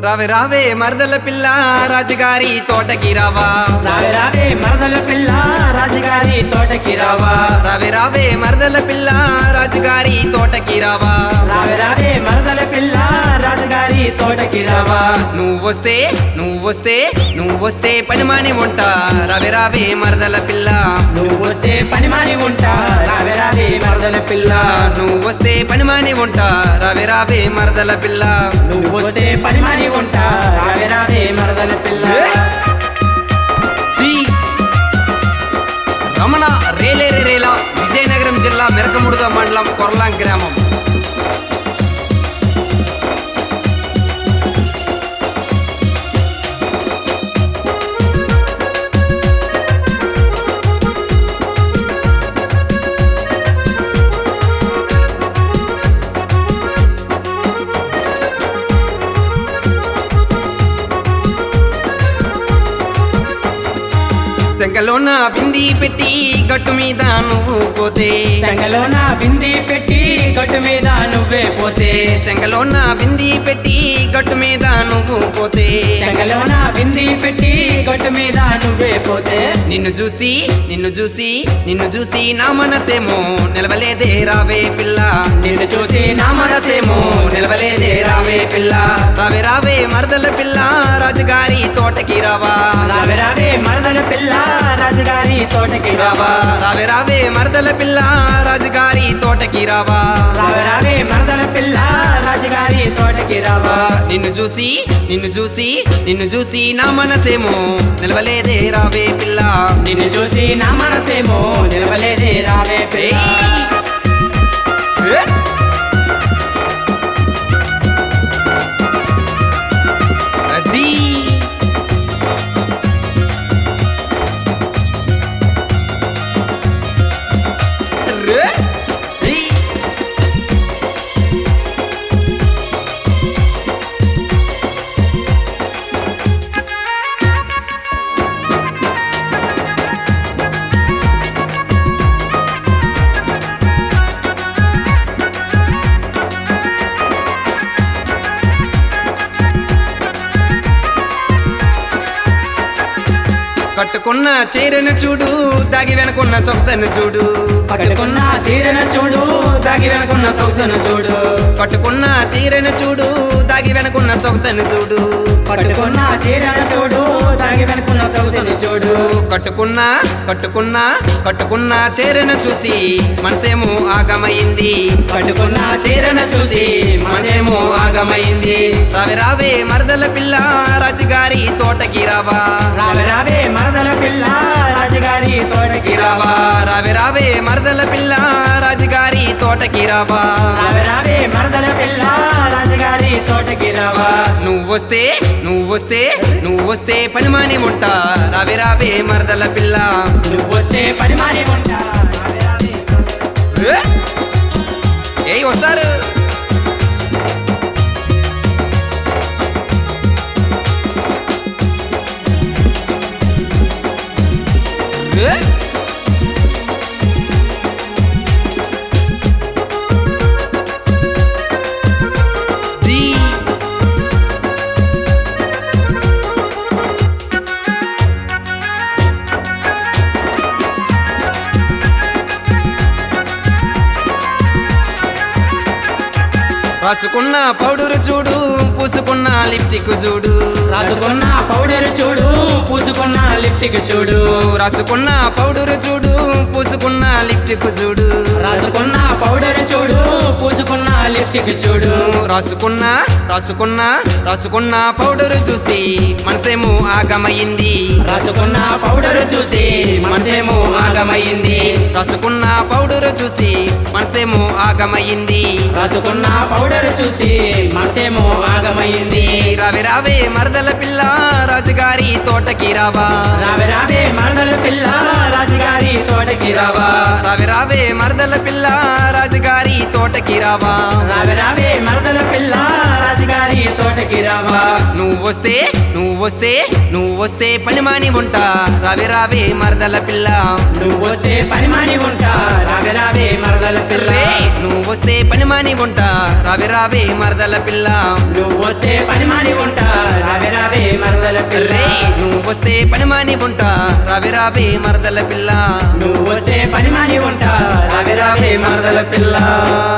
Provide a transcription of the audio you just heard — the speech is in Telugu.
రావే రావే మరదల పిల్ల రాజుగారి తోటకి రావా రావే రావే మరదల పిల్ల రాజుగారి తోటకి రావా రావా రావే రావే మరదల పిల్ల రాజుగారి తోటకి రావా రావే రావే మరదల పిల్ల రాజుగారి తోటకి రావా రావా నువ్వు వస్తే నువ్వు వస్తే నువ్వు వస్తే పని మాని ఉంటా రావే రావే మరదల పిల్ల నువ్వు వస్తే పని మాని ఉంటా రావే రావే మరదల పిల్ల నువ్వు వస్తే పని మాని ఉంటా రావే రావే మరదల పిల్ల నువ్వు వస్తే పని మాని ఉంటా రావే రావే మరదల పిల్ల ది రమణ రేలేరి రేల విజయనగరం జిల్లా మెరకముడుగ మండలం కొరలాం గ్రామం శంకలోన బింది పెట్టి గట్టు మీద నువ్వు పోతే సంగలోన బింది పెట్టి గట్టు మీద నువ్వే పోతే శంకలోన బింది పెట్టి గట్టు మీద నువ్వు పోతే సంగలోన బింది పెట్టి గట్టు మీద నువ్వే పోతే నిన్ను చూసి నిన్ను చూసి నిన్ను చూసి నా మనసేమో నిలవలేదే రావే పిల్ల నిన్ను చూసి నా మనసేమో నిలవలేదే రావే పిల్ల రావే రావే మరదల పిల్ల రాజుగారి తోటకి రావా రావే రావే మరదల పిల్ల రాజుగారి తోటకి రావా రావే రావే మరదల పిల్ల రాజుగారి తోటకి రావా రావే రావే మరదల పిల్ల రాజుగారి తోటకి రావా నిన్ను చూసి నిన్ను చూసి నిన్ను చూసి నా మనసేమో నిలవలేదే రావే పిల్ల నిన్ను చూసి నా మనసేమో నిలవలేదే రావే పిల్ల ఏ? అది రే. ఈ. కట్టుకున్న చీరను చూడు దాగి వెనకున్న సొగసను చూడు పట్టుకున్న చీరను చూడు దాగి వెనుకున్న సొగసును చూడు కట్టుకున్న చీరను చూడు దాగి వెనకున్న సొగసను చూడు పట్టుకున్న చీరను చూడు దాగి వెనుకున్న సొగసును చూడు కట్టుకున్న కట్టుకున్న కట్టుకున్న చీరను చూసి మనసేమో ఆగమైంది పట్టుకున్న చీరను చూసి మనసేమో ఆగమైంది రావే రావే మరదల పిల్ల రాజుగారి తోటకి రావా రావే రావే మరదల పిల్ల రాజుగారి తోటకి రావా రావే రావే మరదల పిల్ల రాజుగారి తోటకి రావా రావే రావే మరదల పిల్ల రాజుగారి తోటకి రావా నువ్వు వస్తే నువ్వు వస్తే నువ్వు వస్తే పని మాని ఉంటా రావే రావే మరదల పిల్ల నువ్వు వస్తే పని మాని ఉంటా రావే రావే ఏ? ఏయ్ వస్తారు ఏ? ది. రాసుకున్న పౌడరు చూడు పూసుకున్న లిప్టిక్ చూడు రాసుకున్న పౌడర్ చూడు పూసుకున్న లిప్టిక్ చూడు రాసుకున్న పౌడరు చూడు పూసుకున్న లిప్టిక్ చూడు రాసుకున్న పౌడర్ చూడు పూసుకున్న లిప్టిక్ చూడు రాసుకున్న రాసుకున్న రాసుకున్న పౌడరు చూసి మనసేమో ఆగమయ్యింది రాసుకున్న పౌడర్ చూసి మనసేమో ఆగమయ్యింది రాసుకున్న పౌడరు చూసి మనసేమో ఆగమయ్యింది రాసుకున్న పౌడర్ చూసి మనసేమో ఆగమైంది రావే రావే మరదల పిల్ల రాజుగారి తోటకి రావా రావే రావే మరదల పిల్ల రాజుగారి తోటకి రావా రావా రావే రావే మరదల పిల్ల రాజుగారి తోటకి రావా రావే రావే మరదల పిల్ల రాజుగారి తోటకి తోటకి రావా నువ్వు వస్తే నువ్వు వస్తే నువ్వు వస్తే పని మాని ఉంటా రావే రావే మరదల పిల్ల నువ్వు వస్తే పని మాని ఉంటా రావే రావే మరదల పిల్ల రే, నువ్వు వస్తే పని మాని ఉంటా రావే రావే మరదల పిల్ల నువ్వు వస్తే పని మాని ఉంటా రావే రావే మరదల పిల్ల రే నువ్వు వస్తే పని మాని ఉంటా రావే రావే మరదల పిల్ల నువ్వు వస్తే పని మాని ఉంటా రావే రావే మరదల పిల్ల